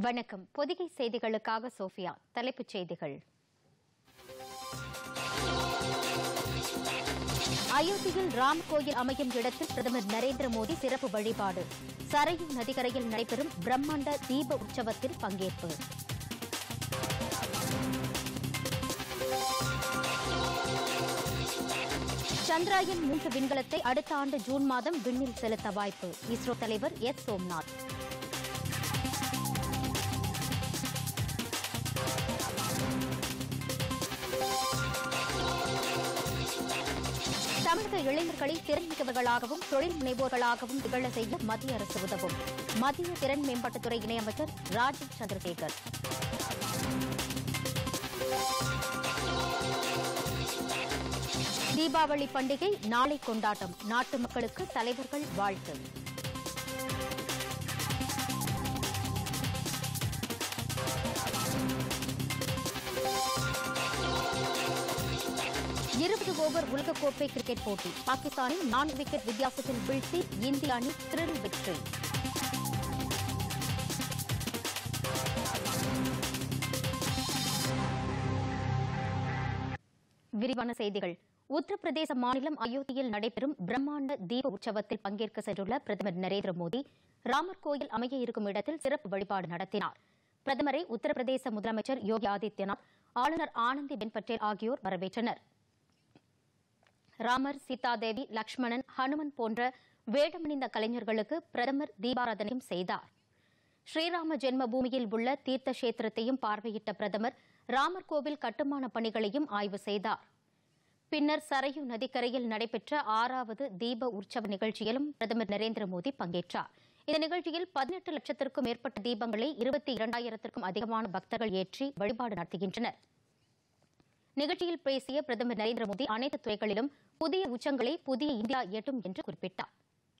வணக்கம் பொதிகை செய்திகளுக்காக சோஃபியா தலைப்புச் செய்திகள் அயோத்தியில் ராம் கோயில் அமையும் இடத்தில் பிரதமர் நரேந்திர மோடி சிறப்பு வழிபாடு சரையு நதிக்கரையில் நடைபெறும் பிரம்மாண்ட தீப உற்சவத்தில் பங்கேற்பு சந்திராயன் மூன்று விண்கலத்தை அடுத்த ஆண்டு ஜூன் மாதம் விண்ணில் செலுத்த வாய்ப்பு இஸ்ரோ தலைவர் எஸ் சோம்நாத் தமிழக இளைஞர்களை திறன்மிக்கவர்களாகவும் தொழில் முனைவோர்களாகவும் திகழ செய்ய மத்திய அரசு உதவும் மத்திய திறன் மேம்பாட்டுத்துறை இணையமைச்சர் ராஜீவ் சந்திரசேகர் தீபாவளி பண்டிகை நாளை கொண்டாட்டம் நாட்டு மக்களுக்கு தலைவர்கள் வாழ்த்து இருபது ஓவர் உலகக்கோப்பை கிரிக்கெட் போட்டி பாகிஸ்தானை நான்கு விக்கெட் வித்தியாசத்தில் வீழ்த்தி இந்திய அணி த்ரில் வெற்றி விரிவான செய்திகள் உத்தரப்பிரதேச மாநிலம் அயோத்தியில் நடைபெறும் பிரம்மாண்ட தீப உற்சவத்தில் பங்கேற்க சென்றுள்ள பிரதமர் நரேந்திர மோடி ராமர் கோயில் அமைய இருக்கும் இடத்தில் சிறப்பு வழிபாடு நடத்தினார் பிரதமரை உத்தரப்பிரதேச முதலமைச்சர் யோகி ஆதித்யநாத் ஆளுநர் ஆனந்திபென் பட்டேல் ஆகியோர் வரவேற்றனர் ராமர் சீதாதேவி லக்ஷ்மணன் ஹனுமன் போன்ற வேடமணிந்த கலைஞர்களுக்கு பிரதமர் தீபாராதனையும் செய்தார் ஸ்ரீராம ஜென்ம பூமியில் உள்ள தீர்த்த கஷேத்திரத்தையும் பார்வையிட்ட பிரதமர் ராமர் கோவில் கட்டுமான பணிகளையும் ஆய்வு செய்தார் பின்னர் சரையு நதிக்கரையில் நடைபெற்ற ஆறாவது தீப உற்சவ நிகழ்ச்சியிலும் பிரதமர் நரேந்திர மோடி பங்கேற்றார் இந்த நிகழ்ச்சியில் பதினெட்டு லட்சத்திற்கும் மேற்பட்ட தீபங்களை இருபத்தி இரண்டாயிரத்திற்கும் அதிகமான பக்தர்கள் ஏற்றி வழிபாடு நடத்துகின்றனர் நிகழ்ச்சியில் பேசிய பிரதமர் நரேந்திர மோடி அனைத்து துறைகளிலும் புதிய உச்சங்களை புதிய இந்தியா எட்டும் என்று குறிப்பிட்டார்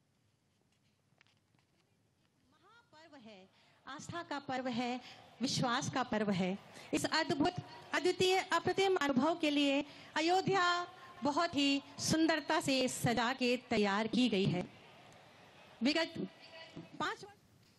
पर्व है आस्था का पर्व है विश्वास का पर्व है इस अद्भुत अद्वितीय अप्रतिम अनुभव के लिए अयोध्या बहुत ही सुंदरता से सजा के तैयार की गई है विगत पांच वर्ष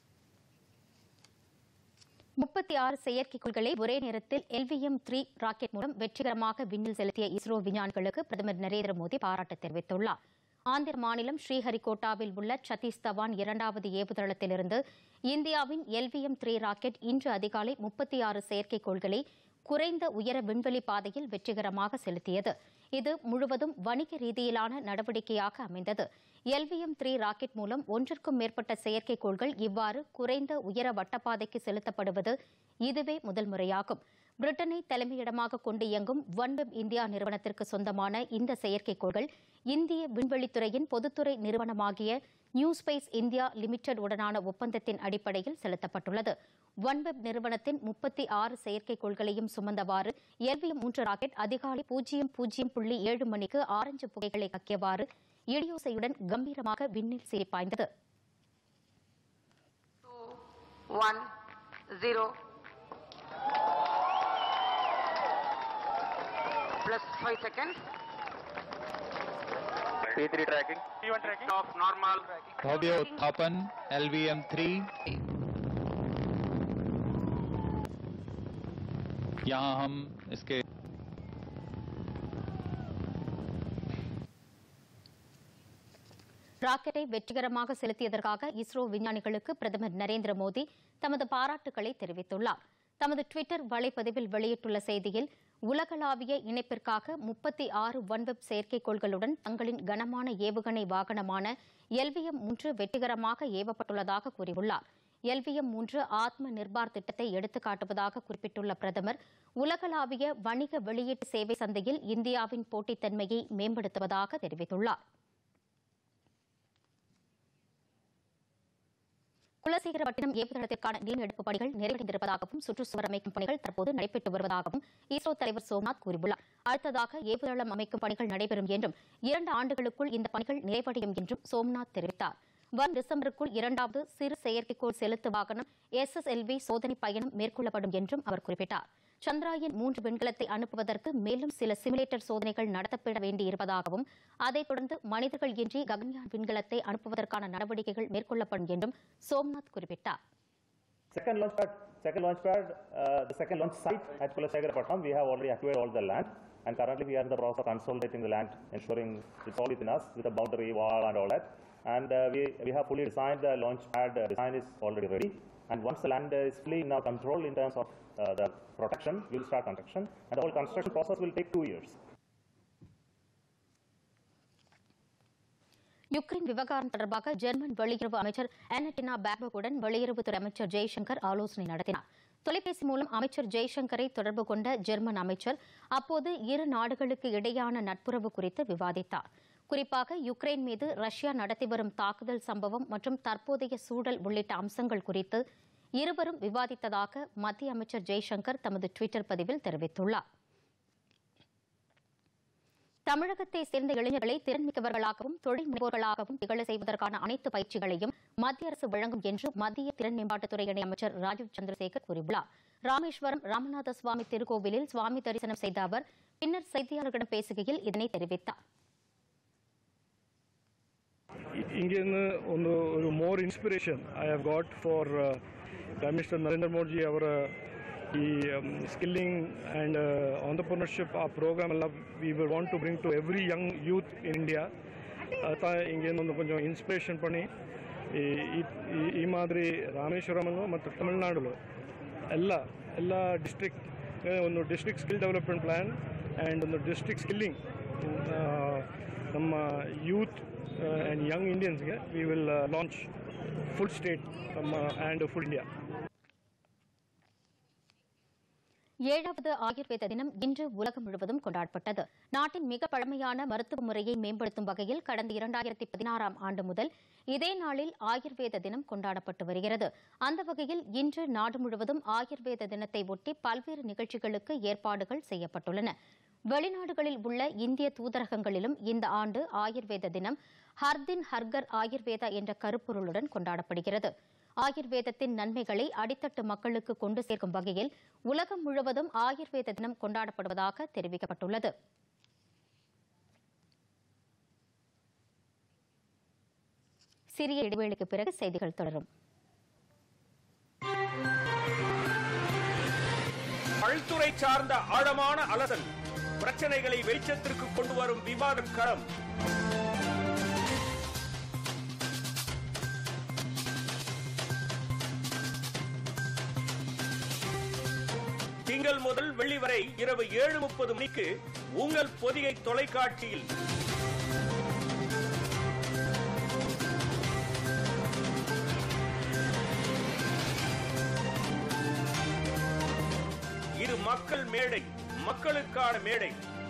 முப்பத்தி ஆறு செயற்கைக்கோள்களை ஒரே நேரத்தில் எல்விஎம் த்ரீ ராக்கெட் மூலம் வெற்றிகரமாக விண்ணில் செலுத்திய இஸ்ரோ விஞ்ஞானிகளுக்கு பிரதமர் நரேந்திர மோடி பாராட்டு தெரிவித்துள்ளார் ஆந்திர மாநிலம் ஸ்ரீஹரிகோட்டாவில் உள்ள சத்தீஸ் தவான் இரண்டாவது ஏவுதளத்திலிருந்து இந்தியாவின் எல்விஎம் த்ரீ ராக்கெட் இன்று அதிகாலை முப்பத்தி ஆறு செயற்கைக்கோள்களை குறைந்த உயர விண்வெளி பாதையில் வெற்றிகரமாக செலுத்தியது இது முழுவதும் வணிக ரீதியிலான நடவடிக்கையாக அமைந்தது எல்விஎம் த்ரீ ராக்கெட் மூலம் ஒன்றிற்கும் மேற்பட்ட செயற்கைக்கோள்கள் இவ்வாறு குறைந்த உயர வட்டப்பாதைக்கு செலுத்தப்படுவது இதுவே முதல் முறையாகும் பிரிட்டனை தலைமையிடமாக கொண்டு இயங்கும் ஒன்வெப் இந்தியா நிறுவனத்திற்கு சொந்தமான இந்த செயற்கைக்கோள்கள் இந்திய விண்வெளித்துறையின் பொதுத்துறை நிறுவனமாகிய நியூ ஸ்பேஸ் இந்தியா லிமிடெட் உடனான ஒப்பந்தத்தின் அடிப்படையில் செலுத்தப்பட்டுள்ளது ஒன்வெப் நிறுவனத்தின் முப்பத்தி ஆறு செயற்கைக்கோள்களையும் சுமந்தவாறு எல்விஎம் மூன்று ராக்கெட் அதிகாலை பூஜ்ஜியம் பூஜ்ஜியம் புள்ளி ஏழு மணிக்கு ஆரஞ்சு புகைகளை கக்கியவாறு இடியோசையுடன் கம்பீரமாக விண்ணில் சீறி பாய்ந்தது one zero plus five seconds P3 tracking. P1 tracking of normal Bhavya उत्थापन LVM 3 यहाँ हम इसके ராக்கெட்டை வெற்றிகரமாக செலுத்தியதற்காக இஸ்ரோ விஞ்ஞானிகளுக்கு பிரதமர் நரேந்திர மோடி தமது பாராட்டுகளை தெரிவித்துள்ளார் தமது டுவிட்டர் வலைப்பதிவில் வெளியிட்டுள்ள செய்தியில் உலகளாவிய இணைப்பிற்காக முப்பத்தி ஆறு ஒன்வெப் செயற்கைக்கோள்களுடன் தங்களின் கனமான ஏவுகணை வாகனமான எல்விஎம் மூன்று வெற்றிகரமாக ஏவப்பட்டுள்ளதாக கூறியுள்ளார் எல்விஎம் மூன்று ஆத்ம நிர்பார் திட்டத்தை எடுத்துக்காட்டுவதாக குறிப்பிட்டுள்ள பிரதமர் உலகளாவிய வணிக வெளியீட்டு சேவை சந்தையில் இந்தியாவின் போட்டித்தன்மையை மேம்படுத்துவதாக தெரிவித்துள்ளார் குலசேகரப்பட்டினம் ஏவுதளத்திற்கான நீர் எடுப்பு பணிகள் நிறைவடைந்திருப்பதாகவும் சுற்றுச்சுவர் அமைக்கும் பணிகள் தற்போது நடைபெற்று வருவதாகவும் இஸ்ரோ தலைவர் சோம்நாத் கூறியுள்ளார் அடுத்ததாக ஏவுதளம் அமைக்கும் பணிகள் நடைபெறும் என்றும் இரண்டு ஆண்டுகளுக்குள் இந்த பணிகள் நிறைவடையும் என்றும் சோம்நாத் தெரிவித்தார் வரும் டிசம்பருக்குள் இரண்டாவது சிறு செயற்கைக்கோள் செலுத்து வாகனம் எஸ்எஸ்எல்வி சோதனை பயணம் மேற்கொள்ளப்படும் என்றும் அவர் குறிப்பிட்டார் சந்திராயன் மூன்று விண்கலத்தை அனுப்புவதற்கு மேலும் சில சிமுலேட்டர் சோதனைகள் நடத்தப்பட வேண்டியிருப்பதாகவும் அதைத் தொடர்ந்து மனிதர்கள் இன்றி ககன்யான் விண்கலத்தை அனுப்புவதற்கான நடவடிக்கைகள் மேற்கொள்ளப்படும் என்றும் சோம்நாத் குறிப்பிட்டார் Second launch pad Second launch pad, uh, the second launch site at Kulasekarapatam, we have already acquired all the land. And currently we are in the process of consolidating the land, ensuring it's all within us with a boundary wall and all that. And uh, we, we have fully designed the launch pad, uh, design is already ready. And once the land is fully in our control in terms of uh, the protection, we will start construction. And the whole construction process will take two years. Ukraine விவகாரம் தொடர்பாக German வெளியுறவு அமைச்சர் அனட்டினா பேர்பகுடன் வெளியுறவுத்துறை அமைச்சர் ஜெய்சங்கர் ஆலோசனை நடத்தினார் தொலைபேசி மூலம் அமைச்சர் ஜெய்சங்கரை தொடர்பு கொண்ட ஜெர்மன் அமைச்சர் அப்போது இரு நாடுகளுக்கு இடையான நட்புறவு குறித்து விவாதித்தார் குறிப்பாக யுக்ரைன் மீது ரஷ்யா நடத்தி வரும் தாக்குதல் சம்பவம் மற்றும் தற்போதைய சூழல் உள்ளிட்ட அம்சங்கள் குறித்து இருவரும் விவாதித்ததாக மத்திய அமைச்சர் ஜெய்சங்கர் தமது டுவிட்டர் பதிவில் தெரிவித்துள்ளார் தமிழகத்தை சேர்ந்த இளைஞர்களை திறன்மிக்கவர்களாகவும் தொழில் முனைவோர்களாகவும் திகழ செய்வதற்கான அனைத்து பயிற்சிகளையும் மத்திய அரசு வழங்கும் என்று மத்திய திறன் மேம்பாட்டுத்துறை இணையமைச்சர் ராஜீவ் சந்திரசேகர் கூறியுள்ளார் ராமேஸ்வரம் ராமநாத சுவாமி திருக்கோவிலில் சுவாமி தரிசனம் செய்த அவர் பின்னர் செய்தியாளர்களிடம் பேசுகையில் இதனை தெரிவித்தார் ಇಂಗಿನ್ನು ಒಂದು ಒಂದು more inspiration I have got for prime minister Narendra Modi ಅವರ ಈ ಸ್ಕಿಲ್ಲಿಂಗ್ ಆ್ಯಂಡ್ ಆಂಟರ್ಪ್ರಿನರ್ಶಿಪ್ ಆ ಪ್ರೋಗ್ರಾಮ್ ಎಲ್ಲ we will want to bring to every young youth in India அதான் இங்கேருந்து கொஞ்சம் இன்ஸ்பிரேஷன் பண்ணி ಈ- ಈ- ಈ- ಈ ಮಾದರಿ ರಾಮೇಶ್ವರಮನ್ನು ಮತ್ತು ತಮಿಳ್ನಾಡುಲು ಎಲ್ಲ ಎಲ್ಲ ಡಿಸ್ಟ್ರಿಕ್ಟ್ ಒಂದು district skill development plan and ಒಂದು ಡಿಸ್ಟ್ರಿಕ್ಟ್ ಸ್ಕಿಲ್ಲಿಂಗ್ ನಮ್ಮ ಯೂತ್ ಆ್ಯಂಡ್ ಯಂಗ್ ಇಂಡಿಯನ್ಸ್ಗೆ we will launch full state ನಮ್ಮ ಆ್ಯಂಡ್ ಫುಲ್ ಇಂಡಿಯಾ ஏழாவது ஆயுர்வேத தினம் இன்று உலகம் முழுவதும் கொண்டாடப்பட்டது நாட்டின் மிக பழமையான மருத்துவ முறையை மேம்படுத்தும் வகையில் கடந்த இரண்டாயிரத்தி பதினாறாம் ஆண்டு முதல் இதே நாளில் ஆயுர்வேத தினம் கொண்டாடப்பட்டு வருகிறது அந்த வகையில் இன்று நாடு முழுவதும் ஆயுர்வேத தினத்தை ஒட்டி பல்வேறு நிகழ்ச்சிகளுக்கு ஏற்பாடுகள் செய்யப்பட்டுள்ளன வெளிநாடுகளில் உள்ள இந்திய தூதரகங்களிலும் இந்த ஆண்டு ஆயுர்வேத தினம் ஹர்தின் ஹர்கர் ஆயுர்வேதா என்ற கருப்பொருளுடன் கொண்டாடப்படுகிறது ஆயுர்வேதத்தின் நன்மைகளை அடித்தட்டு மக்களுக்கு கொண்டு சேர்க்கும் வகையில் உலகம் முழுவதும் ஆயுர்வேத தினம் கொண்டாடப்படுவதாக தெரிவிக்கப்பட்டுள்ளது சிறிய இடைவேளைக்கு பிறகு செய்திகள் தொடரும் பல்துறை சார்ந்த ஆழமான அலசல் பிரச்சனைகளை வெளிச்சத்திற்கு கொண்டு வரும் விவாதம் களம் திங்கள் முதல் வெள்ளி வரை இரவு ஏழு முப்பது மணிக்கு உங்கள் பொதிகை தொலைக்காட்சியில் இது மக்கள் மேடை மக்களுக்கான மேடை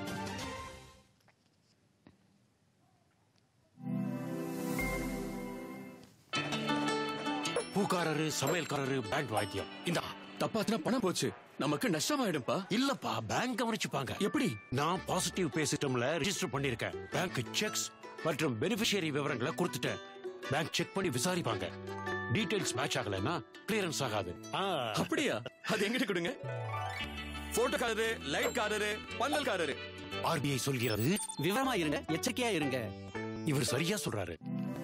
பூக்காரரு சமையல்காரரு பேங்க் வாத்தியம் இந்தா தப்பாத்தினா பணம் போச்சு நமக்கு நஷ்டமாயிடும்பா இல்லப்பா பேங்க் கவனிச்சுப்பாங்க எப்படி நான் பாசிட்டிவ் பே சிஸ்டம்ல ரெஜிஸ்டர் பண்ணிருக்கேன் பேங்க் செக்ஸ் மற்றும் பெனிஃபிஷியரி விவரங்களை கொடுத்துட்டேன் பேங்க் செக் பண்ணி விசாரிப்பாங்க டீடைல்ஸ் மேட்ச் ஆகலைன்னா கிளியரன்ஸ் ஆகாது ஆ, அப்படியா அது எங்கிட்ட கொடுங்க போட்டோக்காரரு லைட் காரரு பந்தல்காரரு RBI சொல்கிறது விவரமா இருங்க எச்சரிக்கையா இருங்க இவர் சரியா சொல்றாரு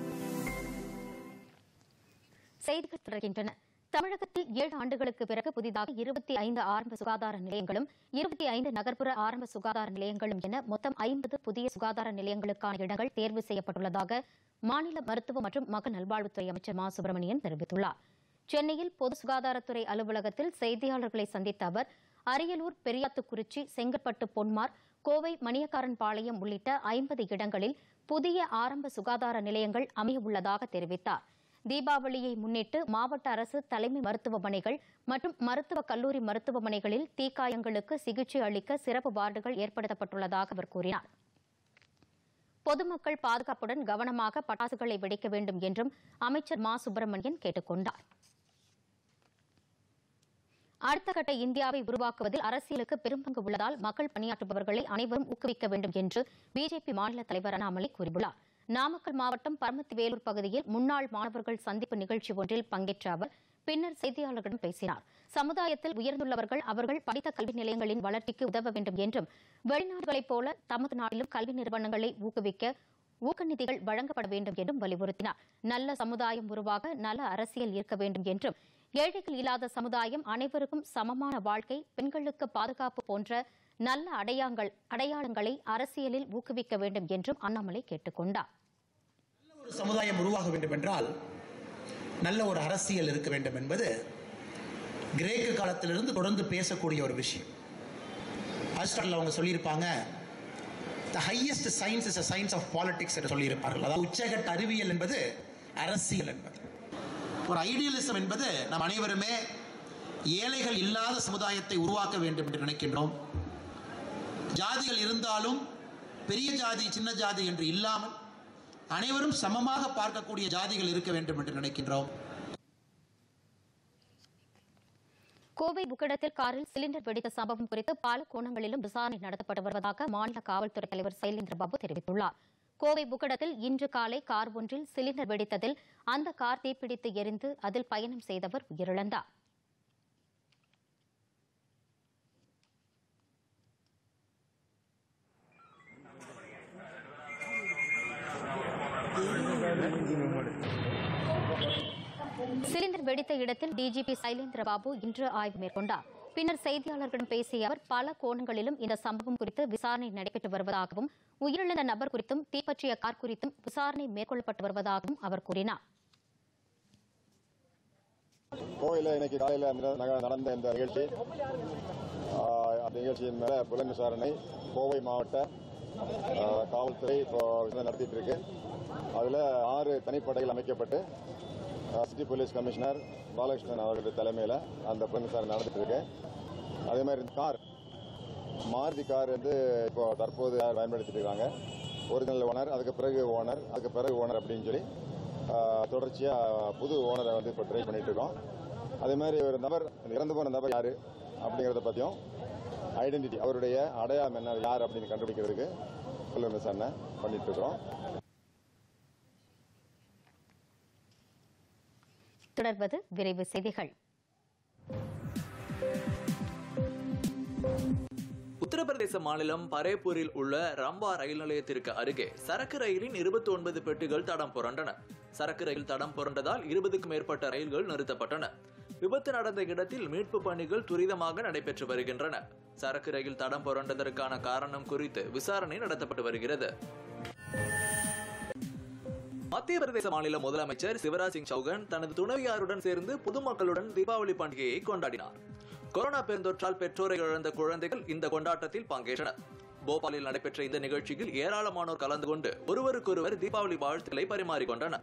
செய்திகள் தொடர்கின்றன தமிழகத்தில் ஏழு ஆண்டுகளுக்கு பிறகு புதிதாக இருபத்தி ஐந்து ஆரம்ப சுகாதார நிலையங்களும் இருபத்தி ஐந்து நகர்ப்புற ஆரம்ப சுகாதார நிலையங்களும் என மொத்தம் ஐம்பது புதிய சுகாதார நிலையங்களுக்கான இடங்கள் தேர்வு செய்யப்பட்டுள்ளதாக மாநில மருத்துவ மற்றும் மக்கள் நல்வாழ்வுத்துறை அமைச்சர் மா சுப்பிரமணியன் தெரிவித்துள்ளார் சென்னையில் பொது சுகாதாரத்துறை அலுவலகத்தில் செய்தியாளர்களை சந்தித்த அவர் அரியலூர் பெரியாத்துக்குறிச்சி செங்கற்பட்டு பொன்மார் கோவை மணியக்காரன்பாளையம் உள்ளிட்ட ஐம்பது இடங்களில் புதிய ஆரம்ப சுகாதார நிலையங்கள் அமைய உள்ளதாக தெரிவித்தார் தீபாவளியை முன்னிட்டு மாவட்ட அரசு தலைமை மருத்துவமனைகள் மற்றும் மருத்துவக் கல்லூரி மருத்துவமனைகளில் தீக்காயங்களுக்கு சிகிச்சை அளிக்க சிறப்பு வார்டுகள் ஏற்படுத்தப்பட்டுள்ளதாக அவர் கூறினார் பொதுமக்கள் பாதுகாப்புடன் கவனமாக பட்டாசுகளை வெடிக்க வேண்டும் என்றும் அமைச்சர் மா சுப்பிரமணியன் கேட்டுக் கொண்டார் அடுத்த கட்ட இந்தியாவை உருவாக்குவதில் அரசியலுக்கு பெரும்பங்கு உள்ளதால் மக்கள் பணியாற்றுபவர்களை அனைவரும் ஊக்குவிக்க வேண்டும் என்று பிஜேபி மாநில தலைவர் அண்ணாமலை கூறியுள்ளார் நாமக்கல் மாவட்டம் பரமத்தி வேலூர் பகுதியில் முன்னாள் மாணவர்கள் சந்திப்பு நிகழ்ச்சி ஒன்றில் பங்கேற்ற அவர் பின்னர் செய்தியாளர்களிடம் பேசினார் சமுதாயத்தில் உயர்ந்துள்ளவர்கள் அவர்கள் படித்த கல்வி நிலையங்களின் வளர்ச்சிக்கு உதவ வேண்டும் என்றும் வெளிநாடுகளைப் போல தமது நாட்டிலும் கல்வி நிறுவனங்களை ஊக்குவிக்க ஊக்க நிதிகள் வழங்கப்பட வேண்டும் என்றும் வலியுறுத்தினார் நல்ல சமுதாயம் உருவாக நல்ல அரசியல் இருக்க வேண்டும் என்றும் ஏழைகள் இல்லாத சமுதாயம் அனைவருக்கும் சமமான வாழ்க்கை பெண்களுக்கு பாதுகாப்பு போன்ற நல்ல அடையாங்கள் அடையாளங்களை அரசியலில் ஊக்குவிக்க வேண்டும் என்றும் அண்ணாமலை கேட்டுக் கொண்டார் ஒரு சமுதாயம் உருவாக வேண்டும் என்றால் நல்ல ஒரு அரசியல் இருக்க வேண்டும் என்பது கிரேக்க காலத்திலிருந்து தொடர்ந்து பேசக்கூடிய ஒரு விஷயம் அரிஸ்டாட்டில் அவங்க சொல்லியிருப்பாங்க the highest science is a science of politics என்று சொல்லியிருப்பார்கள் அதாவது உச்சகட்ட அறிவியல் என்பது அரசியல் என்பது ஒரு ஐடியலிசம் என்பது நம் அனைவருமே ஏழைகள் இல்லாத சமுதாயத்தை உருவாக்க வேண்டும் என்று நினைக்கின்றோம் ஜாதிகள் இருந்தாலும் பெரிய ஜாதி சின்ன ஜாதி என்று இல்லாமல் அனைவரும் சமமாக பார்க்கக்கூடிய ஜாதிகள் இருக்க வேண்டும் என்று நினைக்கின்றோம் கோவை புக்கடத்தில் காரில் சிலிண்டர் வெடித்த சம்பவம் குறித்து பல கோணங்களிலும் விசாரணை நடத்தப்பட்டு வருவதாக மாநில காவல்துறை தலைவர் சைலேந்திர பாபு தெரிவித்துள்ளார் கோவை புக்கடத்தில் இன்று காலை கார் ஒன்றில் சிலிண்டர் வெடித்ததில் அந்த கார் தீப்பிடித்து எரிந்து அதில் பயணம் செய்தவர் உயிரிழந்தார் சிலிண்டர் வெடித்த இடத்தில் டிஜிபி சைலேந்திர பாபு இன்று ஆய்வு மேற்கொண்டார் பின்னர் செய்தியாளர்களிடம் பேசிய அவர் பல கோணங்களிலும் இந்த சம்பவம் குறித்து விசாரணை நடைபெற்று வருவதாகவும் உயிரிழந்த நபர் குறித்தும் தீப்பற்றிய கார் குறித்தும் விசாரணை மேற்கொள்ளப்பட்டு வருவதாகவும் அவர் கூறினார் கோவையில் இன்னைக்கு காலையில் நடந்த இந்த நிகழ்ச்சி ஆஹ், அந்த நிகழ்ச்சியின் மேல புலன் விசாரணை கோவை மாவட்ட ஆஹ், காவல்துறை இப்போ விசாரணை நடத்திட்டு இருக்கு அதில் ஆறு தனிப்படைகள் அமைக்கப்பட்டு ஆஹ், சிட்டி போலீஸ் கமிஷனர் பாலகிருஷ்ணன் அவர்களுடைய தலைமையில் அந்த புலன் விசாரணை நடந்துட்டு இருக்கு அதே மாதிரி இந்த கார் மாருதி கார் வந்து இப்போ தற்போது யார் பயன்படுத்திட்டு இருக்காங்க ஒரிஜினல் ஓனர் அதுக்கு பிறகு ஓனர் அதுக்கு பிறகு ஓனர் அப்படின்னு சொல்லி ஆஹ், தொடர்ச்சியா புது ஓனரை வந்து இப்போ ட்ரை பண்ணிட்டு இருக்கோம் அதே மாதிரி ஒரு நபர் இறந்து போன நபர் யாரு அப்படிங்கிறத பற்றியும் ஐடென்டிட்டி அவருடைய அடையாளம் என்ன யார் அப்படின்னு கண்டுபிடிக்கிறதுக்கு புலன் விசாரணை பண்ணிட்டு இருக்கிறோம் தொடர்வது விரைவு செய்திகள் உத்தரப்பிரதேச மாநிலம் பரேப்பூரில் உள்ள ரம்பா ரயில் நிலையத்திற்கு அருகே சரக்கு ரயிலின் இருபத்தி ஒன்பது பெட்டிகள் தடம் புரண்டன சரக்கு ரயில் தடம் புரண்டதால் இருபதுக்கும் மேற்பட்ட ரயில்கள் நிறுத்தப்பட்டன விபத்து நடந்த இடத்தில் மீட்பு பணிகள் துரிதமாக நடைபெற்று வருகின்றன சரக்கு ரயில் தடம் புரண்டதற்கான காரணம் குறித்து விசாரணை நடத்தப்பட்டு வருகிறது மத்திய பிரதேச மாநில முதலமைச்சர் சிவராஜ் சிங் சௌகான் தனது துணைவியாருடன் சேர்ந்து பொதுமக்களுடன் தீபாவளி பண்டிகையை கொண்டாடினார் கொரோனா பெருந்தொற்றால் பெற்றோரை இழந்த குழந்தைகள் இந்த கொண்டாட்டத்தில் பங்கேற்றனர் போபாலில் நடைபெற்ற இந்த நிகழ்ச்சியில் ஏராளமானோர் கலந்து கொண்டு ஒருவருக்கொருவர் தீபாவளி வாழ்த்துக்களை பரிமாறிக்கொண்டனர்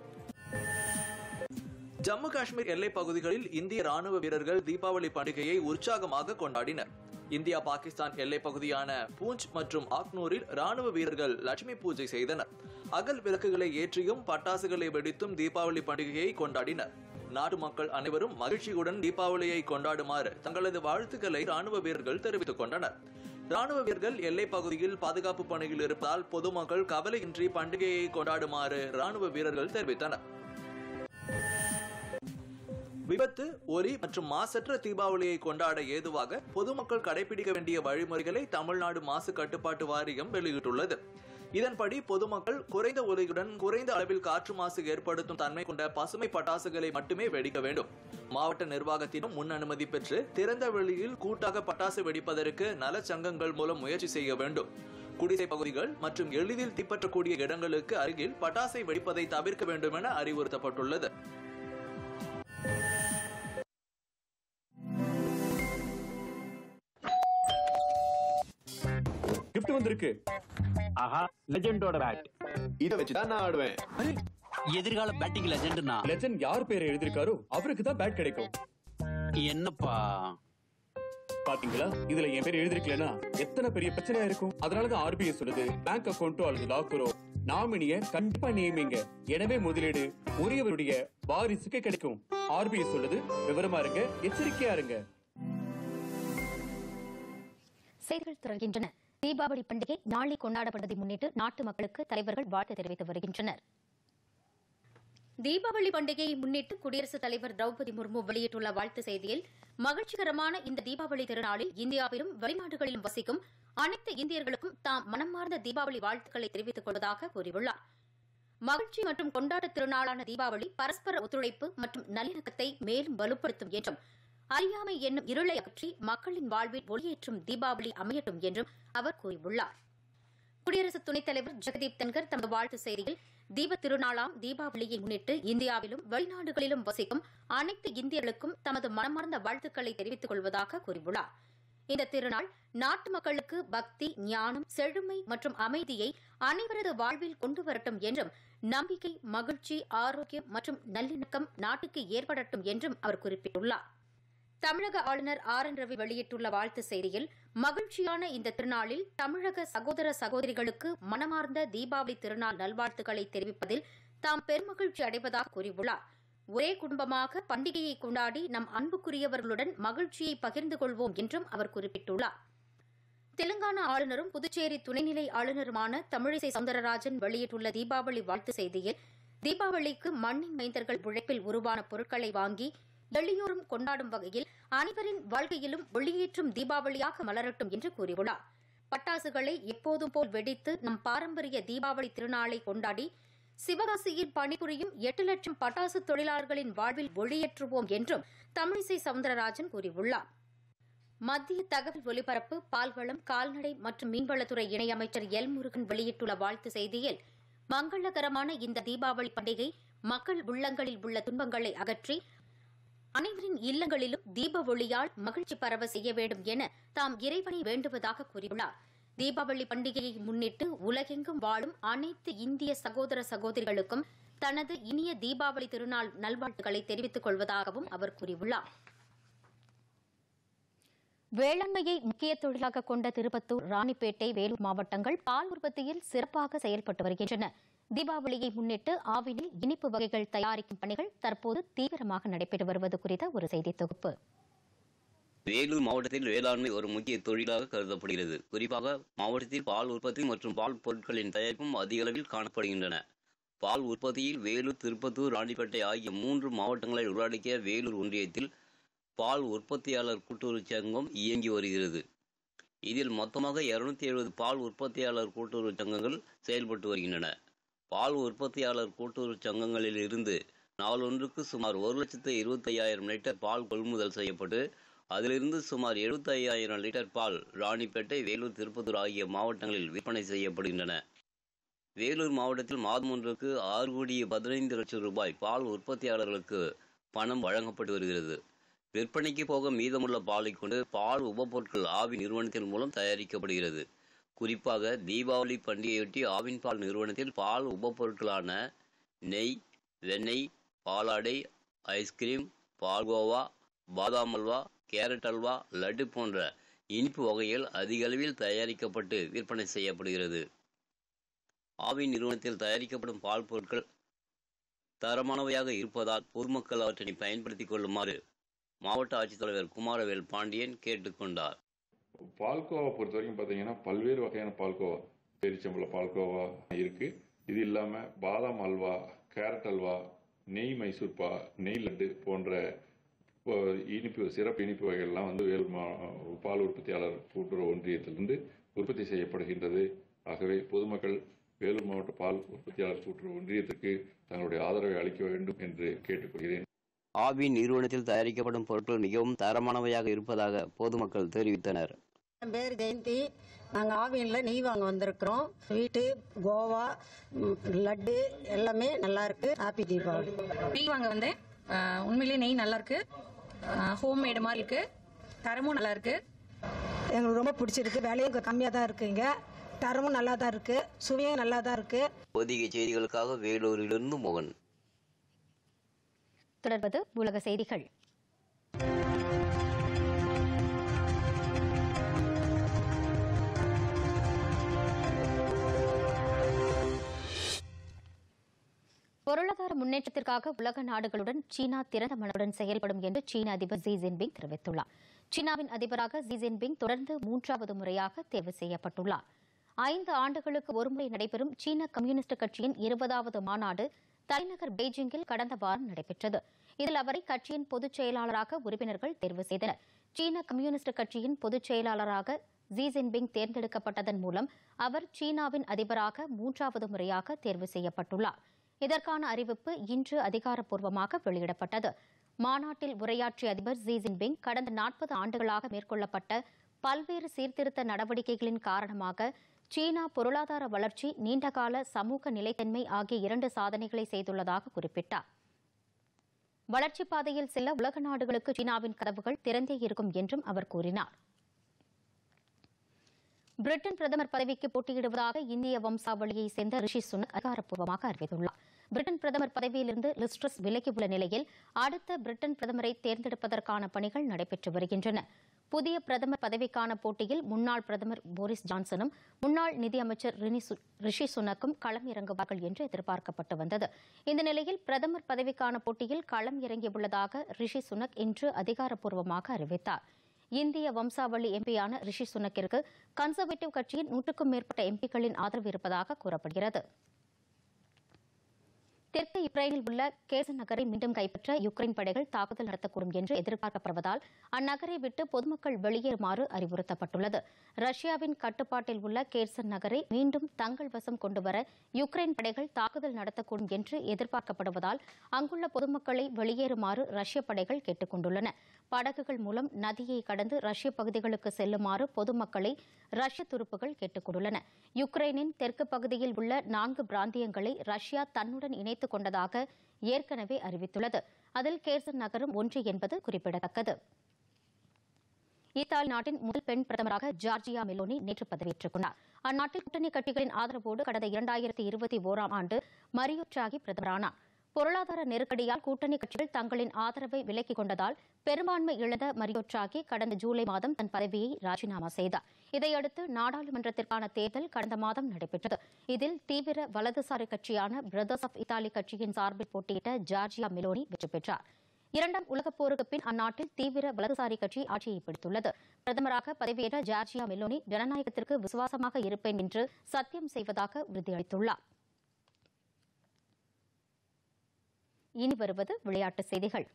ஜம்மு காஷ்மீர் எல்லைப் பகுதிகளில் இந்திய ராணுவ வீரர்கள் தீபாவளி பண்டிகையை உற்சாகமாக கொண்டாடினர் இந்தியா பாகிஸ்தான் எல்லைப் பகுதியான பூஞ்ச் மற்றும் ஆக்னூரில் ராணுவ வீரர்கள் லட்சுமி பூஜை செய்தனர் அகல் விளக்குகளை ஏற்றியும் பட்டாசுகளை வெடித்தும் தீபாவளி பண்டிகையை கொண்டாடினர் நாட்டு மக்கள் அனைவரும் மகிழ்ச்சியுடன் தீபாவளியை கொண்டாடுமாறு தங்களது வாழ்த்துக்களை ராணுவ வீரர்கள் தெரிவித்துக் கொண்டனர் ராணுவ வீரர்கள் எல்லைப் பகுதியில் பாதுகாப்பு பணியில் இருப்பதால் பொதுமக்கள் கவலையின்றி பண்டிகையை கொண்டாடுமாறு ராணுவ வீரர்கள் தெரிவித்தனர் விபத்து ஒலி மற்றும் மாசற்ற தீபாவளியை கொண்டாட ஏதுவாக பொதுமக்கள் கடைபிடிக்க வேண்டிய வழிமுறைகளை தமிழ்நாடு மாசு கட்டுப்பாட்டு வாரியம் வெளியிட்டுள்ளது இதன்படி பொதுமக்கள் குறைந்த ஒலியுடன் குறைந்த அளவில் காற்று மாசு ஏற்படுத்தும் தன்மை கொண்ட பசுமை பட்டாசுகளை மட்டுமே வெடிக்க வேண்டும் மாவட்ட நிர்வாகத்திடம் முன் அனுமதி பெற்று திறந்த வெளியில் கூட்டாக பட்டாசு வெடிப்பதற்கு நலச்சங்கங்கள் மூலம் முயற்சி செய்ய வேண்டும் குடிசை பகுதிகள் மற்றும் எளிதில் தீப்பற்றக்கூடிய இடங்களுக்கு அருகில் பட்டாசை வெடிப்பதை தவிர்க்க வேண்டும் என அறிவுறுத்தப்பட்டுள்ளது கிஃப்ட் வந்திருக்கு ஆஹா லெஜெண்டோட பேட் இத வச்சு தான் நான் ஆடுவேன் எதிர்கால பேட்டிங் லெஜெண்ட்னா லெஜண்ட் யார் பேரை எழுதிருக்காரோ அவருக்கு தான் பேட் கிடைக்கும் என்னப்பா பாத்தீங்களா இதுல என் பேர் எழுதிருக்கலனா எத்தனை பெரிய பிரச்சனையா இருக்கும் அதனாலதான் ஆர்பிஐ சொல்லுது பேங்க் அக்கௌண்ட்டோ அல்லது லாக்கரோ நாமினிய கண்டிப்பா நியமிங்க எனவே முதலீடு உரியவருடைய வாரிசுக்கு கிடைக்கும் ஆர்பிஐ சொல்லுது விவரமா இருங்க எச்சரிக்கையா இருங்க செய்திகள் தொடர்கின்றன தீபாவளி பண்டிகை நாளை கொண்டாடப்படுவதை முன்னிட்டு நாட்டு மக்களுக்கு தலைவர்கள் வாழ்த்து தெரிவித்து வருகின்றனர் தீபாவளி பண்டிகையை முன்னிட்டு குடியரசுத் தலைவர் திரௌபதி முர்மு வெளியிட்டுள்ள வாழ்த்து செய்தியில் மகிழ்ச்சிகரமான இந்த தீபாவளி திருநாளில் இந்தியாவிலும் வெளிநாடுகளிலும் வசிக்கும் அனைத்து இந்தியர்களுக்கும் தாம் மனமார்ந்த தீபாவளி வாழ்த்துக்களை தெரிவித்துக் கொள்வதாக கூறியுள்ளார் மகிழ்ச்சி மற்றும் கொண்டாட்ட திருநாளான தீபாவளி பரஸ்பர ஒத்துழைப்பு மற்றும் நல்லிணக்கத்தை மேலும் வலுப்படுத்தும் என்றும் அறியாமை என்னும் இருளை அகற்றி மக்களின் வாழ்வில் ஒளியேற்றும் தீபாவளி அமையட்டும் என்றும் அவர் கூறியுள்ளார் குடியரசு துணைத் தலைவர் ஜெகதீப் தன்கர் தமது வாழ்த்து செய்தியில் தீப திருநாளாம் தீபாவளியை முன்னிட்டு இந்தியாவிலும் வெளிநாடுகளிலும் வசிக்கும் அனைத்து இந்தியர்களுக்கும் தமது மனமார்ந்த வாழ்த்துக்களை தெரிவித்துக் கொள்வதாக கூறியுள்ளார் இந்த திருநாள் நாட்டு மக்களுக்கு பக்தி ஞானம் செழுமை மற்றும் அமைதியை அனைவரது வாழ்வில் கொண்டு வரட்டும் என்றும் நம்பிக்கை மகிழ்ச்சி ஆரோக்கியம் மற்றும் நல்லிணக்கம் நாட்டுக்கு ஏற்படட்டும் என்றும் அவர் குறிப்பிட்டுள்ளார் தமிழக ஆளுநர் ஆர் என் ரவி வெளியிட்டுள்ள வாழ்த்து செய்தியில் மகிழ்ச்சியான இந்த திருநாளில் தமிழக சகோதர சகோதரிகளுக்கு மனமார்ந்த தீபாவளி திருநாள் நல்வாழ்த்துக்களை தெரிவிப்பதில் தாம் பெருமகிழ்ச்சி அடைவதாக கூறியுள்ளார் ஒரே குடும்பமாக பண்டிகையை கொண்டாடி நம் அன்புக்குரியவர்களுடன் மகிழ்ச்சியை பகிர்ந்து கொள்வோம் என்றும் அவர் குறிப்பிட்டுள்ளார் தெலுங்கானா ஆளுநரும் புதுச்சேரி துணைநிலை ஆளுநருமான தமிழிசை சவுந்தரராஜன் வெளியிட்டுள்ள தீபாவளி வாழ்த்து செய்தியில் தீபாவளிக்கு மண்ணின் மைந்தர்கள் உழைப்பில் உருவான பொருட்களை வாங்கி எளியோரும் கொண்டாடும் வகையில் அனைவரின் வாழ்க்கையிலும் ஒளியேற்றும் தீபாவளியாக மலரட்டும் என்று கூறியுள்ளார் பட்டாசுகளை எப்போதும் போல் வெடித்து நம் பாரம்பரிய தீபாவளி திருநாளை கொண்டாடி சிவகாசியில் பணிபுரியும் எட்டு லட்சம் பட்டாசு தொழிலாளர்களின் வாழ்வில் ஒளியேற்றுவோம் என்றும் தமிழிசை சவுந்தரராஜன் கூறியுள்ளார் மத்திய தகவல் ஒலிபரப்பு பால்வளம் கால்நடை மற்றும் மீன்வளத்துறை இணையமைச்சர் எல் முருகன் வெளியிட்டுள்ள வாழ்த்து செய்தியில் மங்களகரமான இந்த தீபாவளி பண்டிகை மக்கள் உள்ளங்களில் உள்ள துன்பங்களை அகற்றி அனைவரின் இல்லங்களிலும் தீப ஒளியால் மகிழ்ச்சி பரவ செய்ய வேண்டும் என தாம் இறைவனை வேண்டுவதாக கூறியுள்ளார் தீபாவளி பண்டிகையை முன்னிட்டு உலகெங்கும் வாழும் அனைத்து இந்திய சகோதர சகோதரிகளுக்கும் தனது இனிய தீபாவளி திருநாள் நல்வாழ்த்துக்களை தெரிவித்துக் கொள்வதாகவும் அவர் கூறியுள்ளார் வேளாண்மையை முக்கிய தொழிலாக கொண்ட திருப்பத்தூர் ராணிப்பேட்டை வேலூர் மாவட்டங்கள் பால் உற்பத்தியில் சிறப்பாக செயல்பட்டு வருகின்றன தீபாவளியை முன்னிட்டு ஆவினில் இனிப்பு வகைகள் தயாரிக்கும் பணிகள் தற்போது தீவிரமாக நடைபெற்று வருவது குறித்த ஒரு செய்தி தொகுப்பு வேலூர் மாவட்டத்தில் வேளாண்மை ஒரு முக்கிய தொழிலாக கருதப்படுகிறது குறிப்பாக மாவட்டத்தில் பால் உற்பத்தி மற்றும் பால் பொருட்களின் தயாரிப்பும் அதிக அளவில் காணப்படுகின்றன பால் உற்பத்தியில் வேலூர் திருப்பத்தூர் ராணிப்பேட்டை ஆகிய மூன்று மாவட்டங்களை உள்ளடக்கிய வேலூர் ஒன்றியத்தில் பால் உற்பத்தியாளர் கூட்டுறவு சங்கம் இயங்கி வருகிறது இதில் மொத்தமாக இருநூத்தி எழுபது பால் உற்பத்தியாளர் கூட்டுறவு சங்கங்கள் செயல்பட்டு வருகின்றன பால் உற்பத்தியாளர் கூட்டுறவு சங்கங்களில் இருந்து நாளொன்றுக்கு சுமார் ஒரு லட்சத்து இருபத்தி ஐயாயிரம் லிட்டர் பால் கொள்முதல் செய்யப்பட்டு அதிலிருந்து சுமார் எழுபத்தி ஐயாயிரம் லிட்டர் பால் ராணிப்பேட்டை வேலூர் திருப்பத்தூர் ஆகிய மாவட்டங்களில் விற்பனை செய்யப்படுகின்றன வேலூர் மாவட்டத்தில் மாதம் ஒன்றுக்கு ஆறு கோடியே பதினைந்து லட்சம் ரூபாய் பால் உற்பத்தியாளர்களுக்கு பணம் வழங்கப்பட்டு வருகிறது விற்பனைக்கு போக மீதமுள்ள பாலை கொண்டு பால் உபப்பொருட்கள் ஆவி நிறுவனத்தின் மூலம் தயாரிக்கப்படுகிறது குறிப்பாக தீபாவளி பண்டிகையொட்டி ஆவின் பால் நிறுவனத்தில் பால் உபப்பொருட்களான நெய் வெண்ணெய் பாலாடை ஐஸ்கிரீம் பால்கோவா பாதாம் அல்வா கேரட் அல்வா லட்டு போன்ற இனிப்பு வகைகள் அதிக அளவில் தயாரிக்கப்பட்டு விற்பனை செய்யப்படுகிறது ஆவின் நிறுவனத்தில் தயாரிக்கப்படும் பால் பொருட்கள் தரமானவையாக இருப்பதால் பொதுமக்கள் அவற்றினை பயன்படுத்திக் கொள்ளுமாறு மாவட்ட ஆட்சித்தலைவர் குமாரவேல் பாண்டியன் கேட்டுக்கொண்டார் பால்கோவா பொறுத்த வரைக்கும் பார்த்தீங்கன்னா பல்வேறு வகையான பால்கோவா பேரிச்சம்பழ பால்கோவா இருக்கு இது இல்லாமல் பாதாம் அல்வா கேரட் அல்வா நெய் மைசூர் பா நெய் லட்டு போன்ற இப்போ இனிப்பு சிறப்பு இனிப்பு வகைகள்லாம் வந்து வேலூர் மா பால் உற்பத்தியாளர் கூட்டுறவு ஒன்றியத்திலிருந்து உற்பத்தி செய்யப்படுகின்றது ஆகவே பொதுமக்கள் வேலூர் மாவட்ட பால் உற்பத்தியாளர் கூட்டுறவு ஒன்றியத்திற்கு தங்களுடைய ஆதரவை அளிக்க வேண்டும் என்று கேட்டுக்கொள்கிறேன் ஆவின் நிறுவனத்தில் தயாரிக்கப்படும் பொருட்கள் மிகவும் தரமானவையாக இருப்பதாக பொதுமக்கள் தெரிவித்தனர் என் பேர் ஜெயந்தி நாங்கள் ஆவியனில் நெய் வாங்க வந்திருக்கிறோம் ஸ்வீட்டு கோவா ம், லட்டு எல்லாமே நல்லா இருக்கு ஹாப்பி தீபாவளி நெய் வாங்க வந்தேன் ஆஹ் உண்மையிலேயே நெய் நல்லா இருக்கு ஹோம் மேடு மாதிரி இருக்கு தரமும் நல்லா இருக்கு எங்களுக்கு ரொம்ப பிடிச்சிருக்கு விலையும் கம்மியாக தான் இருக்குங்க தரமும் நல்லா தான் இருக்கு சுவையும் நல்லா தான் இருக்கு பொதிகை செய்திகளுக்காக வேலூரிலிருந்து மோகன் தொடர்வது உலக செய்திகள் பொருளாதார முன்னேற்றத்திற்காக உலக நாடுகளுடன் சீனா திறந்த மனதுடன் செயல்படும் என்று சீன அதிபர் ஜி ஜின்பிங் தெரிவித்துள்ளார் சீனாவின் அதிபராக ஜி ஜின்பிங் தொடர்ந்து மூன்றாவது முறையாக தேர்வு செய்யப்பட்டுள்ளார் ஐந்து ஆண்டுகளுக்கு ஒருமுறை நடைபெறும் சீன கம்யூனிஸ்ட் கட்சியின் இருபதாவது மாநாடு தலைநகர் பெய்ஜிங்கில் கடந்த வாரம் நடைபெற்றது இதில் அவரை கட்சியின் பொதுச் செயலாளராக உறுப்பினர்கள் தேர்வு செய்தனர் சீன கம்யூனிஸ்ட் கட்சியின் பொதுச் செயலாளராக ஜி ஜின்பிங் தேர்ந்தெடுக்கப்பட்டதன் மூலம் அவர் சீனாவின் அதிபராக மூன்றாவது முறையாக தேர்வு செய்யப்பட்டுள்ளார் இதற்கான அறிவிப்பு இன்று அதிகாரப்பூர்வமாக வெளியிடப்பட்டது மாநாட்டில் உரையாற்றிய அதிபர் ஜி ஜின்பிங் கடந்த நாற்பது ஆண்டுகளாக மேற்கொள்ளப்பட்ட பல்வேறு சீர்திருத்த நடவடிக்கைகளின் காரணமாக சீனா பொருளாதார வளர்ச்சி நீண்டகால சமூக நிலைத்தன்மை ஆகிய இரண்டு சாதனைகளை செய்துள்ளதாக குறிப்பிட்டார் வளர்ச்சிப் பாதையில் செல்ல உலக நாடுகளுக்கு சீனாவின் கதவுகள் திறந்தே இருக்கும் என்றும் அவர் கூறினார் பிரிட்டன் பிரதமர் பதவிக்கு போட்டியிடுவதாக இந்திய வம்சாவளியை சேர்ந்த ரிஷி சுனக் அதிகாரப்பூர்வமாக அறிவித்துள்ளார் பிரிட்டன் பிரதமர் பதவியிலிருந்து லிஸ்ட்ரஸ் விலகியுள்ள நிலையில் அடுத்த பிரிட்டன் பிரதமரை தேர்ந்தெடுப்பதற்கான பணிகள் நடைபெற்று வருகின்றன புதிய பிரதமர் பதவிக்கான போட்டியில் முன்னாள் பிரதமர் போரிஸ் ஜான்சனும் முன்னாள் நிதியமைச்சர் ரிஷி சுனக்கும் களம் இறங்குவார்கள் என்று எதிர்பார்க்கப்பட்டு வந்தது இந்த நிலையில் பிரதமர் பதவிக்கான போட்டியில் களம் இறங்கியுள்ளதாக ரிஷி சுனக் இன்று அதிகாரப்பூர்வமாக அறிவித்தார் இந்திய வம்சாவளி எம்பியான ரிஷி சுனக்கிற்கு கன்சர்வேட்டிவ் கட்சியின் நூற்றுக்கும் மேற்பட்ட எம்பிக்களின் ஆதரவு இருப்பதாக கூறப்படுகிறது தெற்கு யுக்ரைனில் உள்ள கேசன் நகரை மீண்டும் கைப்பற்ற யுக்ரைன் படைகள் தாக்குதல் நடத்தக்கூடும் என்று எதிர்பார்க்கப்படுவதால் அந்நகரை விட்டு பொதுமக்கள் வெளியேறுமாறு அறிவுறுத்தப்பட்டுள்ளது ரஷ்யாவின் கட்டுப்பாட்டில் உள்ள கேர்சன் நகரை மீண்டும் தங்கள் வசம் கொண்டுவர யுக்ரைன் படைகள் தாக்குதல் நடத்தக்கூடும் என்று எதிர்பார்க்கப்படுவதால் அங்குள்ள பொதுமக்களை வெளியேறுமாறு ரஷ்ய படைகள் கேட்டுக் கொண்டுள்ளன படகுகள் மூலம் நதியை கடந்து ரஷ்ய பகுதிகளுக்கு செல்லுமாறு பொதுமக்களை ரஷ்ய துருப்புகள் கேட்டுக் கொண்டுள்ளன யுக்ரைனின் தெற்கு பகுதியில் உள்ள நான்கு பிராந்தியங்களை ரஷ்யா தன்னுடன் இணைத்துக் கொண்டதாக ஏற்கனவே அறிவித்துள்ளது அதில் கேர்சன் நகரம் ஒன்று என்பது குறிப்பிடத்தக்கது இத்தாலி நாட்டின் முதல் பெண் பிரதமராக ஜார்ஜியா மெலோனி நேற்று பதவியேற்றுக் கொண்டார் அந்நாட்டில் கூட்டணி கட்சிகளின் ஆதரவோடு கடந்த இரண்டாயிரத்தி இருபத்தி ஓராம் ஆண்டு மரியோ டிராகி பிரதமரானார் பொருளாதார நெருக்கடியால் கூட்டணி கட்சிகள் தங்களின் ஆதரவை விலக்கிக் கொண்டதால் பெரும்பான்மை இழந்த மரியோ டிராகி கடந்த ஜூலை மாதம் தன் பதவியை ராஜினாமா செய்தார் இதையடுத்து நாடாளுமன்றத்திற்கான தேர்தல் கடந்த மாதம் நடைபெற்றது இதில் தீவிர வலதுசாரி கட்சியான பிரதர்ஸ் ஆஃப் இத்தாலி கட்சியின் சார்பில் போட்டியிட்ட ஜார்ஜியா மெலோனி வெற்றி பெற்றார் இரண்டாம் உலகப் போருக்கு பின் அந்நாட்டில் தீவிர வலதுசாரி கட்சி ஆட்சியை பிடித்துள்ளது பிரதமராக பதவியேற்ற ஜார்ஜியா மெலோனி ஜனநாயகத்திற்கு விசுவாசமாக இருப்பேன் என்று சத்தியம் செய்வதாக உறுதியளித்துள்ளார் இனி வருவது விளையாட்டுச் செய்திகள்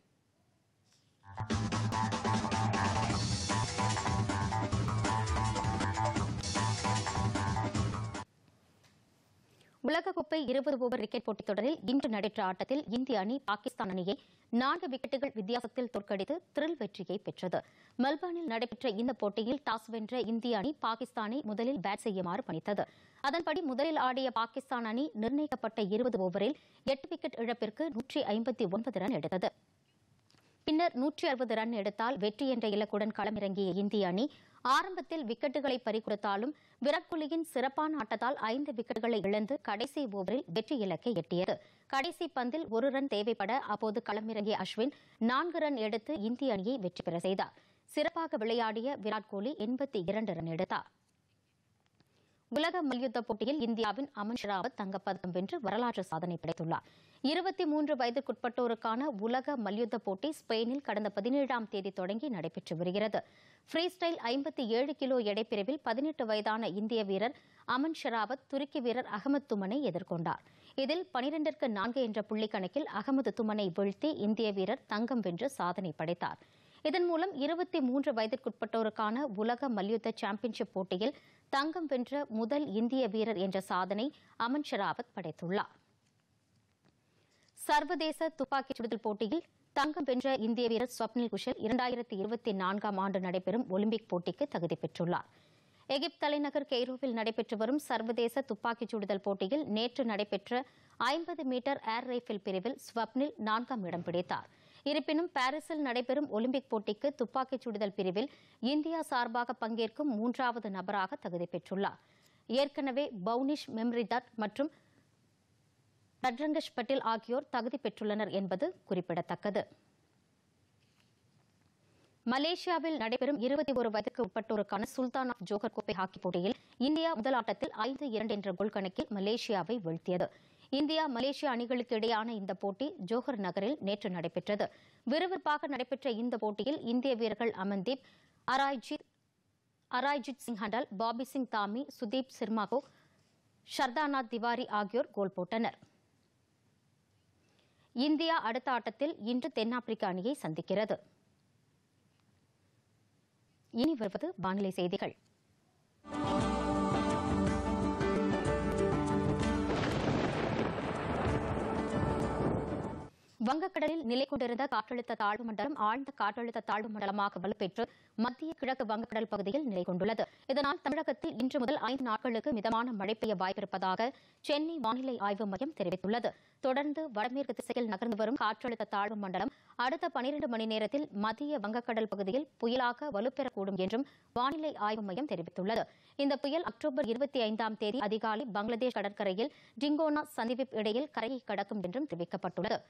உலகக்கோப்பை இருபது ஓவர் கிரிக்கெட் போட்டித் தொடரில் இன்று நடைபெற்ற ஆட்டத்தில் இந்திய அணி பாகிஸ்தான் அணியை நான்கு விக்கெட்டுகள் வித்தியாசத்தில் தோற்கடித்து த்ரில் வெற்றியை பெற்றது மெல்பர்னில் நடைபெற்ற இந்த போட்டியில் டாஸ் வென்ற இந்திய அணி பாகிஸ்தானை முதலில் பேட் செய்யுமாறு பணித்தது அதன்படி முதலில் ஆடிய பாகிஸ்தான் அணி நிர்ணயிக்கப்பட்ட இருபது ஓவரில் எட்டு விக்கெட் இழப்பிற்கு நூற்றி ஐம்பத்தி ஒன்பது ரன் எடுத்தது பின்னர் நூற்றி அறுபது ரன் எடுத்தால் வெற்றி என்ற இலக்குடன் களமிறங்கிய இந்திய அணி ஆரம்பத்தில் விக்கெட்டுகளை பறிகொடுத்தாலும் விராட் கோலியின் சிறப்பான ஆட்டத்தால் ஐந்து விக்கெட்டுகளை இழந்து கடைசி ஓவரில் வெற்றி இலக்கை எட்டியது கடைசி பந்தில் ஒரு ரன் தேவைப்பட அப்போது களமிறங்கிய அஸ்வின் நான்கு ரன் எடுத்து இந்திய அணியை வெற்றி பெற செய்தார் சிறப்பாக விளையாடிய விராட் கோலி எண்பத்தி இரண்டு ரன் எடுத்தார் உலக மல்யுத்த போட்டியில் இந்தியாவின் அமன் ஷெராவத் தங்கப்பதக்கம் வென்று வரலாற்று சாதனை படைத்துள்ளார் இருபத்தி மூன்று வயதுக்குட்பட்டோருக்கான உலக மல்யுத்த போட்டி ஸ்பெயினில் கடந்த பதினேழாம் தேதி தொடங்கி நடைபெற்று வருகிறது ஃப்ரீ ஸ்டைல் ஐம்பத்தி ஏழு கிலோ எடைப்பிரிவில் பதினெட்டு வயதான இந்திய வீரர் அமன் ஷெராவத் துருக்கி வீரர் அகமது துமனை எதிர்கொண்டார் இதில் பனிரெண்டிற்கு நான்கு என்ற புள்ளி கணக்கில் அகமது துமனை வீழ்த்தி இந்திய வீரர் தங்கம் வென்று சாதனை படைத்தார் இதன் மூலம் இருபத்தி மூன்று வயதிற்குட்பட்டோருக்கான உலக மல்யுத்த சாம்பியன்ஷிப் போட்டியில் தங்கம் வென்ற முதல் இந்திய வீரர் என்ற சாதனை அமன் ஷெராவத் படைத்துள்ளார் சர்வதேச துப்பாக்கிச் சுடுதல் போட்டியில் தங்கம் வென்ற இந்திய வீரர் ஸ்வப்னில் குஷல் இரண்டாயிரத்தி இருபத்தி நான்காம் ஆண்டு நடைபெறும் ஒலிம்பிக் போட்டிக்கு தகுதி பெற்றுள்ளார் எகிப்து தலைநகர் கெய்ரோவில் நடைபெற்று வரும் சர்வதேச துப்பாக்கிச் சுடுதல் போட்டியில் நேற்று நடைபெற்ற ஐம்பது மீட்டர் ஏர் ரைபிள் பிரிவில் ஸ்வப்னில் நான்காம் இடம் பிடித்தார் இருப்பினும் பாரிஸில் நடைபெறும் ஒலிம்பிக் போட்டிக்கு துப்பாக்கிச் சுடுதல் பிரிவில் இந்தியா சார்பாக பங்கேற்கும் மூன்றாவது நபராக தகுதி பெற்றுள்ளார் ஏற்கனவே பவுனிஷ் மெம்ரிதட் மற்றும் ரட்ரங்கஷ் பட்டேல் ஆகியோர் தகுதி பெற்றுள்ளனர் என்பது குறிப்பிடத்தக்கது மலேசியாவில் நடைபெறும் இருபத்தி ஒரு வயதுக்கு உட்பட்டோருக்கான சுல்தான் ஆஃப் ஜோகர் கோப்பை ஹாக்கி போட்டியில் இந்தியா முதல் ஆட்டத்தில் ஐந்து இரண்டு என்ற கோல் கணக்கில் மலேசியாவை வீழ்த்தியது இந்தியா மலேசியா அணிகளுக்கு இடையான இந்த போட்டி ஜோஹர் நகரில் நேற்று நடைபெற்றது விறுவிறுப்பாக நடைபெற்ற இந்த போட்டியில் இந்திய வீரர்கள் அமன்தீப் அராய்ஜித் அராய்ஜித் சிங் ஹண்டல் பாபி சிங் தாமி சுதீப் சிர்மாகோ ஷர்தானாத் திவாரி ஆகியோர் கோல் போட்டனர் இந்தியா அடுத்த ஆட்டத்தில் இன்று தென்னாப்பிரிக்க அணியை சந்திக்கிறது இனி வருவது வானிலை செய்திகள் வங்கக்கடலில் நிலை கொண்டிருந்த காற்றழுத்த தாழ்வு மண்டலம் ஆழ்ந்த காற்றழுத்த தாழ்வு மண்டலமாக வலுப்பெற்று மத்திய கிழக்கு வங்கக்கடல் பகுதியில் நிலை கொண்டுள்ளது இதனால் தமிழகத்தில் இன்று முதல் ஐந்து நாட்களுக்கு மிதமான மழை பெய்ய வாய்ப்பிருப்பதாக சென்னை வானிலை ஆய்வு மையம் தெரிவித்துள்ளது தொடர்ந்து வடமேற்கு திசையில் நகர்ந்து வரும் காற்றழுத்த தாழ்வு மண்டலம் அடுத்த பனிரெண்டு மணி நேரத்தில் மத்திய வங்கக்கடல் பகுதியில் புயலாக வலுப்பெறக்கூடும் என்றும் வானிலை ஆய்வு மையம் தெரிவித்துள்ளது இந்த புயல் அக்டோபர் இருபத்தி ஐந்தாம் தேதி அதிகாலை பங்களாதேஷ் கடற்கரையில் டிங்கோனா சந்திவிப் இடையில் கரையை கடக்கும் என்றும் தெரிவிக்கப்பட்டுள்ளது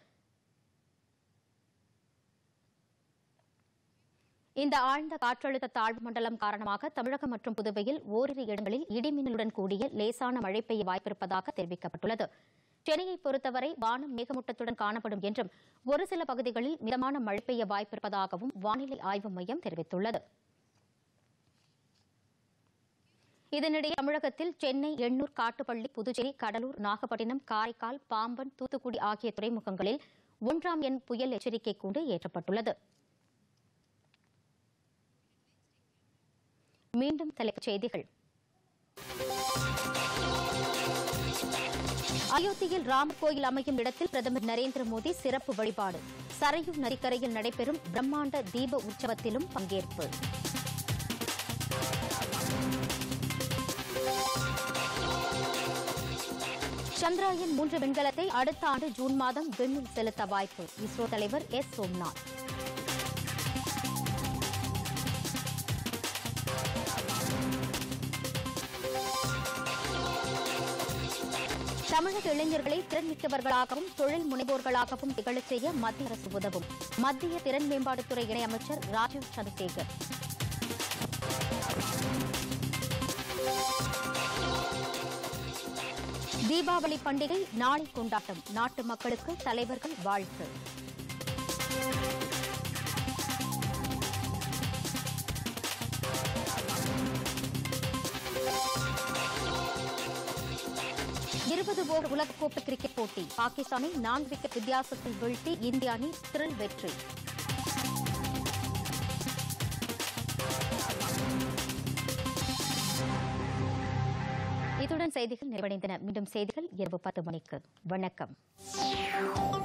இந்த ஆழ்ந்த காற்றழுத்த தாழ்வு மண்டலம் காரணமாக தமிழகம் மற்றும் புதுவையில் ஓரிரு இடங்களில் இடிமின்னலுடன் கூடிய லேசான மழை பெய்ய வாய்ப்பிருப்பதாக தெரிவிக்கப்பட்டுள்ளது சென்னையை பொறுத்தவரை வானம் மேகமூட்டத்துடன் காணப்படும் என்றும் ஒரு சில பகுதிகளில் மிதமான மழை பெய்ய வாய்ப்பிருப்பதாகவும் வானிலை ஆய்வு மையம் தெரிவித்துள்ளது இதனிடையே தமிழகத்தில் சென்னை எண்ணூர் காட்டுப்பள்ளி புதுச்சேரி கடலூர் நாகப்பட்டினம் காரைக்கால் பாம்பன் தூத்துக்குடி ஆகிய துறைமுகங்களில் ஒன்றாம் எண் புயல் எச்சரிக்கை கூண்டு ஏற்றப்பட்டுள்ளது மீண்டும் தலைப்புச் செய்திகள் அயோத்தியில் ராமர் கோயில் அமையும் இடத்தில் பிரதமர் நரேந்திர மோடி சிறப்பு வழிபாடு சரையு நதிக்கரையில் நடைபெறும் பிரம்மாண்ட தீப உற்சவத்திலும் பங்கேற்பு சந்திராயன் மூன்று விண்கலத்தை அடுத்த ஆண்டு ஜூன் மாதம் விண்ணில் செலுத்த வாய்ப்பு இஸ்ரோ தலைவர் எஸ் சோம்நாத் தமிழக இளைஞர்களை திறன்மிக்கவர்களாகவும் தொழில் முனைவோர்களாகவும் திகழச் செய்ய மத்திய அரசு உதவும் மத்திய திறன் மேம்பாட்டுத்துறை இணையமைச்சர் ராஜீவ் சந்திரசேகர் தீபாவளி பண்டிகை நாளை கொண்டாட்டம் நாட்டு மக்களுக்கு தலைவர்கள் வாழ்த்து இருபது ஓவர் உலகக்கோப்பை கிரிக்கெட் போட்டி பாகிஸ்தானை நான்கு விக்கெட் வித்தியாசத்தில் வீழ்த்தி இந்திய அணி த்ரில் வெற்றி இத்துடன் செய்திகள் நிறைவடைந்தன மீண்டும் செய்திகள் இரவு பத்து மணிக்கு வணக்கம்